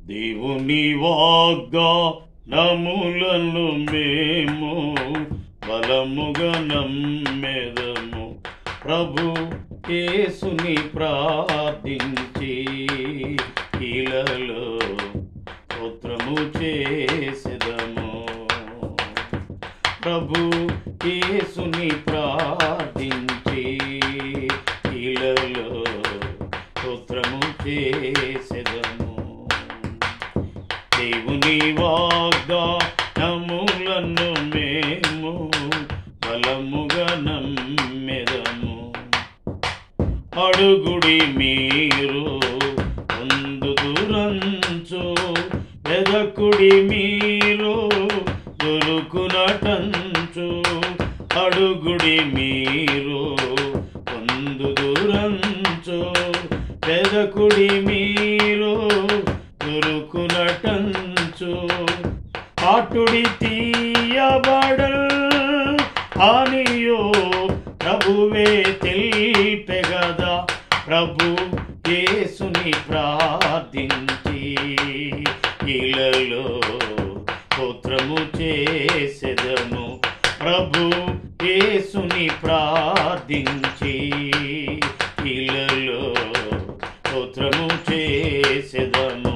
దేవుని వాగ్దానములను మేము బలముగా నమ్మెదము ప్రభు యేసుని ప్రార్థించి ఇలలో స్తోత్రము చేసెదము ప్రభు యేసుని ప్రార్థించి ఇలలో స్తోత్రము చేసెదము దేవుని వాగ్దానములను మేము బలముగా నమ్మెదము అడుగుడి మీరు ముందు దురంచు వెదకుడి మీరు దొరుకునటంచు అడుగుడి మీరు ముందు దురంచు వెదకుడి మీరు దొరుకునటంచు పాటుడి తీయబడల్ హానియో ప్రభువే తెలిపెగదా ప్రభు యేసుని ప్రార్థించి ఇలలో స్తోత్రము చేసెదము ప్రభు యేసుని ప్రార్థించి ఇలలో స్తోత్రము చేసెదము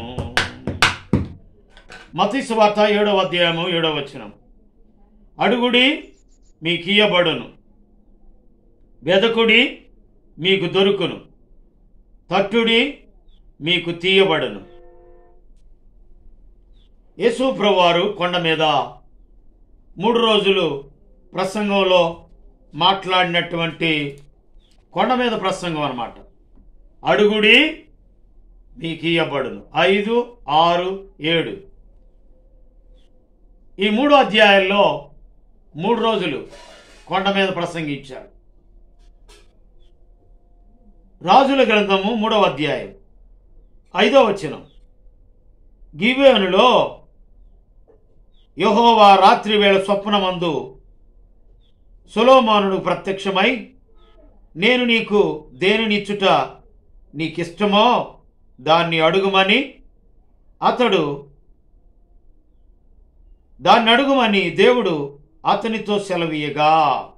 మతి సువార్త ఏడవ అధ్యాయము ఏడవ వచనం అడుగుడి మీకు ఇయ్యబడును వెదకుడి మీకు దొరుకును తట్టుడి మీకు తీయబడును యేసు ప్రభువారు కొండ మీద మూడు రోజులు ప్రసంగంలో మాట్లాడినటువంటి కొండ మీద ప్రసంగం అన్నమాట అడుగుడి మీకు ఇయ్యబడును ఐదు ఆరు ఏడు ఈ మూడు అధ్యాయాల్లో మూడు రోజులు కొండ మీద ప్రసంగించాడు రాజుల గ్రంథము మూడవ అధ్యాయం ఐదో వచనం గివేనులో యెహోవా రాత్రి వేళ స్వప్నమందు సులోమానుడు ప్రత్యక్షమై నేను నీకు దేనినిచ్చుట నీకిష్టమో దాన్ని అడుగుమని అతడు దాన్ని అడుగుమని దేవుడు అతనితో సెలవీయగా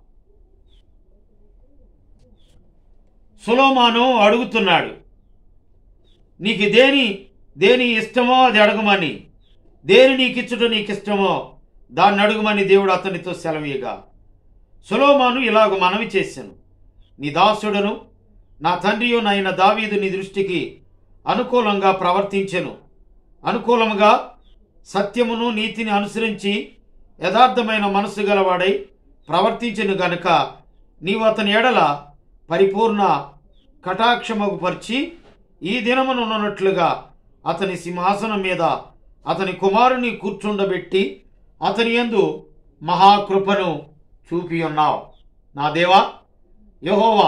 సులోమాను అడుగుతున్నాడు నీకు దేని దేని ఇష్టమో అది అడగమని దేని నీకిచ్చుట నీకు ఇష్టమో దాన్ని అడుగుమని దేవుడు అతనితో సెలవీయగా సులోమాను ఇలాగ మనవి చేశాను నీ దాసుడును నా తండ్రియు నైన దావీదు నీ దృష్టికి అనుకూలంగా ప్రవర్తించెను అనుకూలముగా సత్యమును నీతిని అనుసరించి యథార్థమైన మనసు గలవాడై ప్రవర్తించెను గనుక నీవు అతని ఎడల పరిపూర్ణ కటాక్షముకు పరిచి ఈ దినమునున్నట్లుగా అతని సింహాసనం మీద అతని కుమారుని కూర్చుండబెట్టి అతని యందు మహాకృపను చూపి ఉన్నావు నా దేవా యహోవా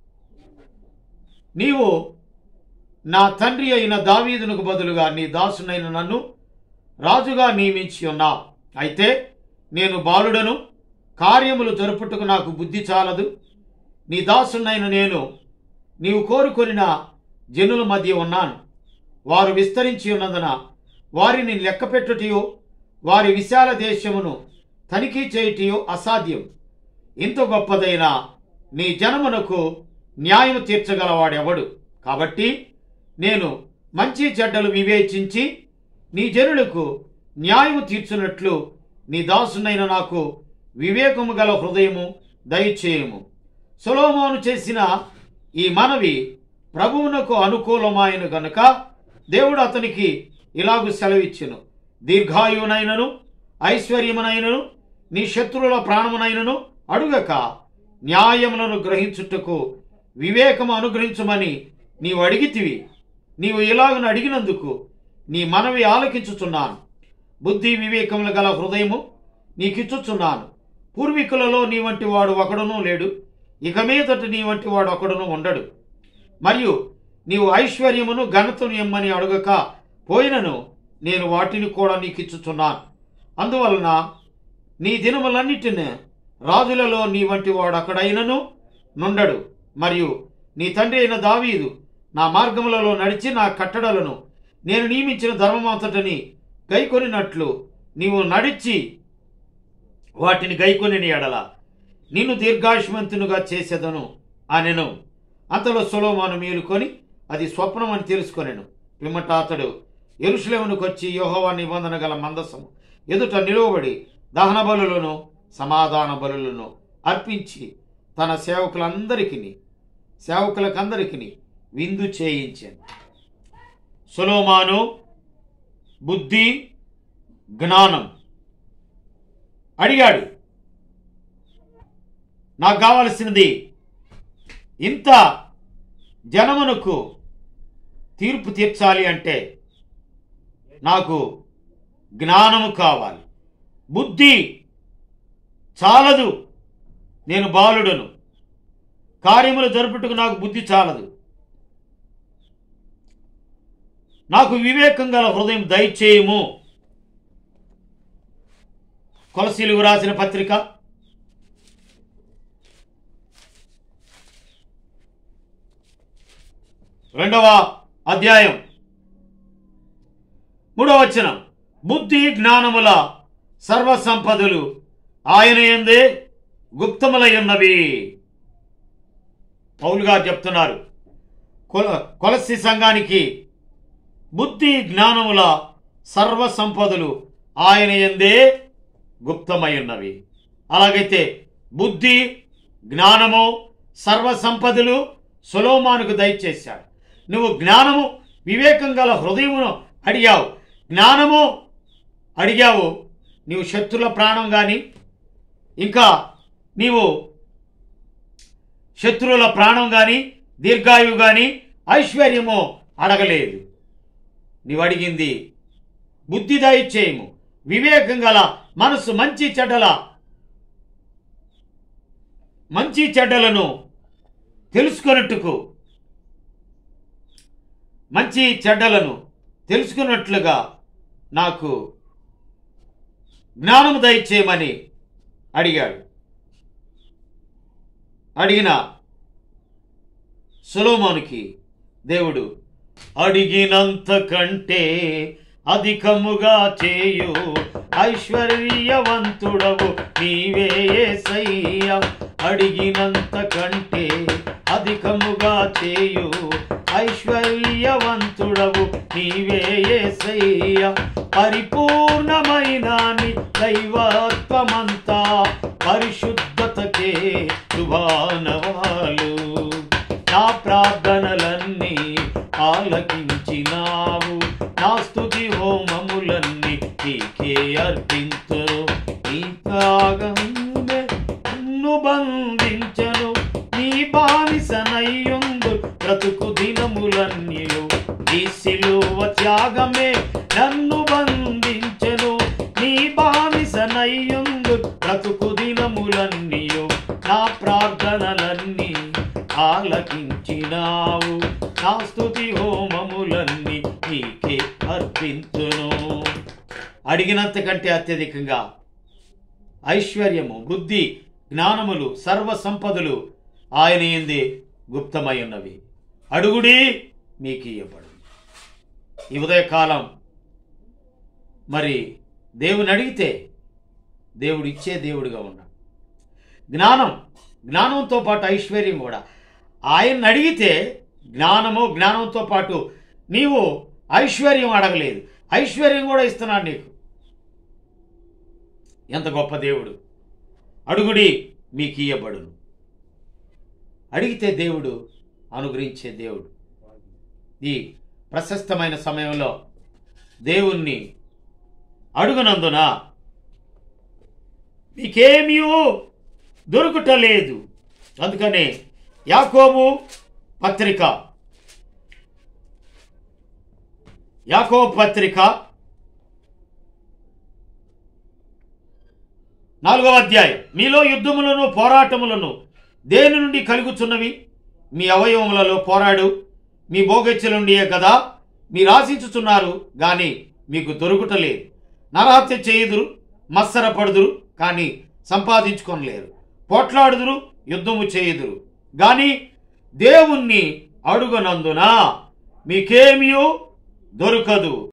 నీవు నా తండ్రి అయిన దావీదునకు బదులుగా నీ దాసునైన నన్ను రాజుగా నియమించి ఉన్నావు అయితే నేను బాలుడను కార్యములు జరుపుటకు నాకు బుద్ధి చాలదు నీ దాసునైన నేను నీవు కోరుకొనిన జనుల మధ్య ఉన్నాను వారు విస్తరించి ఉన్నందున వారిని లెక్కపెట్టుటయో వారి విశాల దేశమును తనిఖీ చేయుటయో అసాధ్యం ఇంత గొప్పదైన నీ జనమునకు న్యాయము తీర్చగలవాడెవడు కాబట్టి నేను మంచి చెడ్డలు వివేచించి నీ జనులకు న్యాయము తీర్చున్నట్లు నీ దాసునైన నాకు వివేకము గల హృదయము దయచేయము సొలోమోను చేసిన ఈ మనవి ప్రభువునకు అనుకూలమైన గనుక దేవుడు అతనికి ఇలాగు సెలవిచ్చెను దీర్ఘాయువునైనను ఐశ్వర్యమునైనను నీ శత్రువుల ప్రాణమునైనను అడుగక న్యాయములను గ్రహించుటకు వివేకము అనుగ్రహించమని నీవు అడిగితివి నీవు ఇలాగను అడిగినందుకు నీ మనవి ఆలకించుచున్నాను బుద్ధి వివేకములు గల హృదయము నీకిచ్చుచున్నాను పూర్వీకులలో నీ వంటి వాడు ఒకడునూ లేడు ఇక మీదట నీ వంటి వాడు ఒకడును ఉండడు మరియు నీవు ఐశ్వర్యమును ఘనతను ఇమ్మని అడుగక పోయినను నేను వాటిని కూడా నీకిచ్చుచున్నాను అందువలన నీ దినములన్నిటిని రాజులలో నీ వంటి వాడు అక్కడైనను నుండడు మరియు నీ తండ్రి అయిన దావీదు నా మార్గములలో నడిచి నా కట్టడలను నేను నియమించిన ధర్మమంతటిని గైకొనినట్లు నీవు నడిచి వాటిని గైకొని ఎడల నిన్ను దీర్ఘాయుష్మంతునుగా చేసేదను అనెను అంతలో సొలోమాను మేలుకొని అది స్వప్నం అని తెలుసుకొనెను పిమ్మట అతడు ఎరుషులేమునికి వచ్చి యోహోవా నిబంధన గల మందసము ఎదుట నిలువబడి దహన బలులను సమాధాన బలులను అర్పించి తన సేవకులందరికీ సేవకులకందరికీ విందు చేయించాను సొలోమాను బుద్ధి జ్ఞానం అడిగాడు నాకు కావలసినది ఇంత జనమునకు తీర్పు తీర్చాలి అంటే నాకు జ్ఞానము కావాలి బుద్ధి చాలదు నేను బాలుడను కార్యములు జరుపుటకు నాకు బుద్ధి చాలదు నాకు వివేకం గల హృదయం దయచేయము కొలసీలు రాసిన పత్రిక రెండవ అధ్యాయం మూడవ వచనం బుద్ధి జ్ఞానముల సర్వ సంపదలు ఆయన ఎందే గుప్తములై ఉన్నవి పౌలు గారు చెప్తున్నారు కొల కొలసి సంఘానికి బుద్ధి జ్ఞానముల సర్వ సంపదలు ఆయన ఎందే గుప్తమై ఉన్నవి అలాగైతే బుద్ధి జ్ఞానము సర్వ సంపదలు సులోమానుకు దయచేశాడు నువ్వు జ్ఞానము వివేకం గల హృదయమును అడిగావు జ్ఞానము అడిగావు నీవు శత్రుల ప్రాణం కానీ ఇంకా నీవు శత్రువుల ప్రాణం కానీ దీర్ఘాయువు కానీ ఐశ్వర్యము అడగలేదు నీవు అడిగింది బుద్ధి దయచేయము వివేకం గల మనసు మంచి చెడ్డల మంచి చెడ్డలను తెలుసుకొనట్టుకు మంచి చెడ్డలను తెలుసుకున్నట్లుగా నాకు జ్ఞానము దయచేయమని అడిగాడు అడిగిన సులోమోనికి దేవుడు అడిగినంత కంటే అధికముగా చేయు ఐశ్వర్యవంతుడవు నీవే యేసయ్య అడిగినంత కంటే అధికముగా చేయు ఐశ్వర్యవంతుడవు నీవే యేసయ్య పరిపూర్ణమైన నీ దైవత్వమంతా పరిశుద్ధతకే శుభానవాలు నా ప్రార్థనలన్నీ ఆలకించినావు నా స్తుతి హోమములన్నీ నీకే అర్పించను నీ త్యాగమే నన్ను బంధించను నీ బానిసనయ్యుందు బ్రతుకు దినములన్నీయు నీ సిలువ త్యాగమే నన్ను బంధించను నీ బానిసనయ్యుందు బ్రతుకు దినములన్నీయు నా ప్రార్థనలన్నీ ఆలకించినావు నా స్తుతి హోమములన్నీ నీకే అర్పించును అడిగినంత కంటే అత్యధికంగా ఐశ్వర్యము బుద్ధి జ్ఞానములు సర్వ సంపదలు ఆయన ఎందే గుప్తమై ఉన్నవి అడుగుడి మీకు ఇవ్వబడు ఈ ఉదయకాలం మరి దేవుని అడిగితే దేవుడు ఇచ్చే దేవుడిగా ఉన్నాడు జ్ఞానం జ్ఞానంతో పాటు ఐశ్వర్యం కూడా ఆయన్ని అడిగితే జ్ఞానము జ్ఞానంతో పాటు నీవు ఐశ్వర్యం అడగలేదు ఐశ్వర్యం కూడా ఇస్తున్నాడు నీకు ఎంత గొప్ప దేవుడు అడుగుడి మీకు ఇయ్యబడును అడిగితే దేవుడు అనుగ్రహించే దేవుడు ఈ ప్రశస్తమైన సమయంలో దేవుణ్ణి అడుగునందున మీకేమీ దొరుకుటలేదు అందుకనే యాకోబు పత్రిక యాకోబు పత్రిక నాలుగవ అధ్యాయం మీలో యుద్ధములను పోరాటములను దేని నుండి కలుగుచున్నవి మీ అవయవములలో పోరాడు మీ భోగెచ్చల నుండియే కదా మీరు ఆశించుచున్నారు గాని మీకు దొరుకుటలేదు నరహత్య చేయుదురు మత్సర పడుదురు కానీ సంపాదించుకొనలేరు పోట్లాడుదురు యుద్ధము చేయుదురు గాని దేవుణ్ణి అడుగనందున మీకేమియో దొరకదు